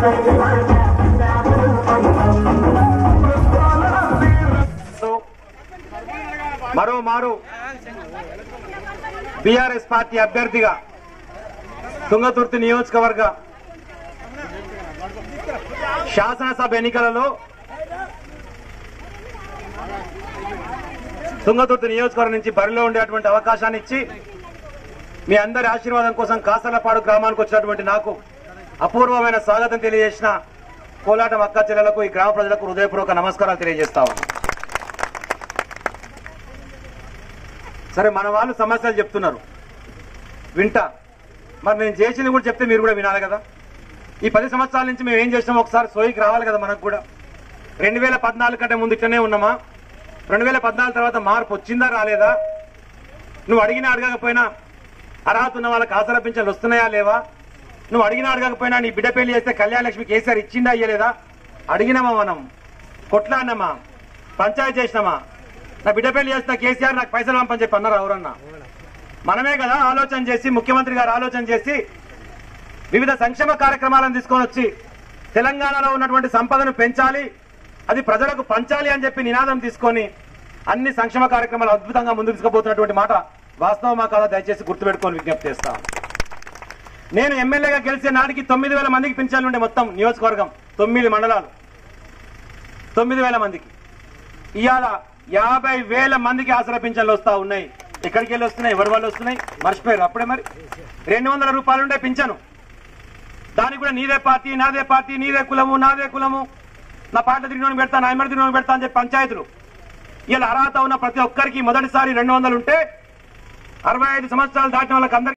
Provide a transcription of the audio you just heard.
so మరో మారు BRS party అభ్యర్థిగా తుంగతుర్తి నియోజకవర్గ శాసనసభ ఎన్నికలలో తుంగతుర్తి నియోజకవర్గం నుంచి బరిలో ఉండేటువంటి అవకాశాన్ని ఇచ్చి మీ అందరి ఆశీర్వాదం కోసం కాసలపాడు గ్రామానికి వచ్చినటువంటి నాకు అపూర్వమైన స్వాగతం తెలియజేసిన కోలాటం అక్క చెల్లెలకు ఈ గ్రామ ప్రజలకు హృదయపూర్వక నమస్కారాలు తెలియజేస్తా ఉన్నాను సరే మన వాళ్ళు సమస్యలు చెప్తున్నారు వింటా మరి నేను చేసింది కూడా చెప్తే మీరు కూడా వినాలి కదా ఈ పది సంవత్సరాల నుంచి మేము ఏం చేసినామో ఒకసారి సోయికి రావాలి కదా మనకు కూడా రెండు వేల పద్నాలుగు కంటే ముందు ఇట్లనే ఉన్నామా రెండు వేల పద్నాలుగు తర్వాత మార్పు వచ్చిందా రాలేదా నువ్వు అడిగినా అడగకపోయినా అర్హత ఉన్న వాళ్ళకి ఆసరా పింఛన్లు వస్తున్నాయా లేవా నువ్వు అడిగినా అడగకపోయినా నీ బిడ్డ పెళ్లి చేస్తే కళ్యాణ లక్ష్మి కేసీఆర్ ఇచ్చిందా ఇయ్యలేదా అడిగినామా మనం కొట్లాడినామా పంచాయతీ చేసినామా నా బిడ్డ పెళ్లి చేస్తా కేసీఆర్ నాకు పైసలు పంపని చెప్పి అన్నారు ఎవరన్నా మనమే కదా ఆలోచన చేసి ముఖ్యమంత్రి గారు ఆలోచన చేసి వివిధ సంక్షేమ కార్యక్రమాలను తీసుకొని వచ్చి తెలంగాణలో ఉన్నటువంటి సంపదను పెంచాలి అది ప్రజలకు పంచాలి అని చెప్పి నినాదం తీసుకొని అన్ని సంక్షేమ కార్యక్రమాలు అద్భుతంగా ముందుకు తీసుకుపోతున్నటువంటి మాట వాస్తవమా కాదా దయచేసి గుర్తుపెట్టుకొని విజ్ఞప్తి చేస్తా నేను ఎమ్మెల్యేగా గెలిచే నాటికి తొమ్మిది వేల మందికి పింఛన్లు ఉండే మొత్తం నియోజకవర్గం తొమ్మిది మండలాలు తొమ్మిది వేల మందికి ఇవాళ యాభై వేల మందికి ఆసరా పింఛన్లు వస్తా ఉన్నాయి ఎక్కడికి వెళ్ళి వస్తున్నాయి ఎవరి వాళ్ళు వస్తున్నాయి మర్చిపోయారు అప్పుడే మరి రెండు వందల రూపాయలు ఉండే పింఛను దానికి కూడా నీదే పార్టీ నాదే పార్టీ నీదే కులము నాదే కులము నా పాట తిరిగి పెడతా నా ఎమ్మడి తిరిగి పెడతా అని చెప్పి పంచాయతీలు ఇలా అర్హత ఉన్న ప్రతి ఒక్కరికి మొదటిసారి రెండు వందలు ఉంటే అరవై ఐదు సంవత్సరాలు దాటిన వాళ్ళకి అందరికీ